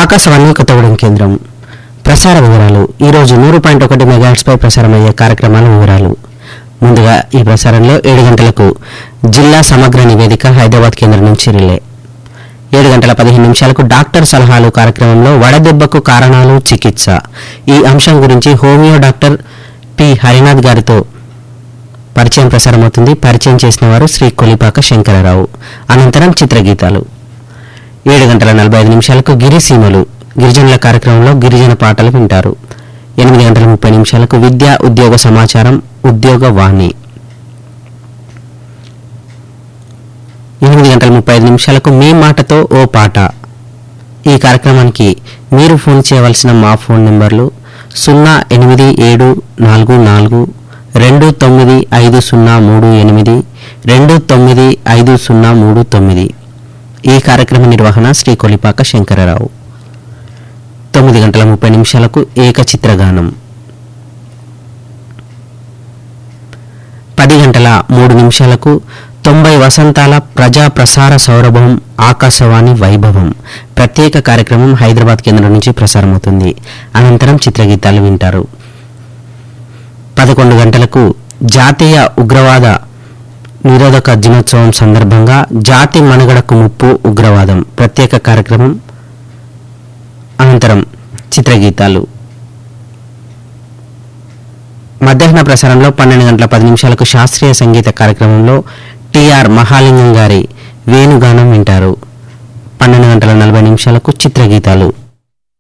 ఆకాశవాణి కొత్తగూడెం కేంద్రం ప్రసార వివరాలు ఈరోజు నూరు పాయింట్ ఒకటి మెగాహెట్స్పై ప్రసారమయ్యే కార్యక్రమాల వివరాలు ముందుగా ఈ ప్రసారంలో ఏడు గంటలకు జిల్లా సమగ్ర నివేదిక హైదరాబాద్ కేంద్రం నుంచి రిలే ఏడు గంటల పదిహేను నిమిషాలకు డాక్టర్ సలహాలు కార్యక్రమంలో వడదెబ్బకు కారణాలు చికిత్స ఈ అంశం గురించి హోమియో డాక్టర్ పి హరినాథ్ గారితో పరిచయం ప్రసారమవుతుంది పరిచయం చేసిన వారు శ్రీ కొలిపాక శంకరరావు అనంతరం చిత్రగీతాలు ఏడు గంటల నలభై ఐదు నిమిషాలకు గిరిసీమలు గిరిజనుల కార్యక్రమంలో గిరిజన పాటలు వింటారు ఎనిమిది గంటల ముప్పై నిమిషాలకు విద్యా ఉద్యోగ సమాచారం ఉద్యోగ వాణి ఎనిమిది గంటల ముప్పై ఐదు నిమిషాలకు మీ మాటతో ఓ పాట ఈ కార్యక్రమానికి మీరు ఫోన్ చేయవలసిన మా ఫోన్ నెంబర్లు సున్నా ఎనిమిది ఏడు నాలుగు నాలుగు రెండు తొమ్మిది ఐదు సున్నా మూడు ఎనిమిది రెండు తొమ్మిది ఐదు సున్నా మూడు తొమ్మిది ఈ కార్యక్రమ నిర్వహణ శ్రీ కొలిపాక శంకరరావు తొమ్మిది గంటల ముప్పై నిమిషాలకు ఏకచిత్రగానం పది గంటల మూడు నిమిషాలకు తొంభై వసంతాల ప్రజా ప్రసార సౌరభం ఆకాశవాణి వైభవం ప్రత్యేక కార్యక్రమం హైదరాబాద్ కేంద్రం నుంచి ప్రసారమవుతుంది అనంతరం చిత్రగీతాలు వింటారు పదకొండు గంటలకు జాతీయ ఉగ్రవాద నిరోధక దినోత్సవం సందర్భంగా జాతి మనుగడకు ముప్పు ఉగ్రవాదం ప్రత్యేక కార్యక్రమం అనంతరం చిత్రగీతాలు మధ్యాహ్న ప్రసారంలో పన్నెండు గంటల పది నిమిషాలకు శాస్త్రీయ సంగీత కార్యక్రమంలో టిఆర్ మహాలింగం గారి వేణుగానం వింటారు పన్నెండు గంటల నలభై నిమిషాలకు చిత్రగీతాలు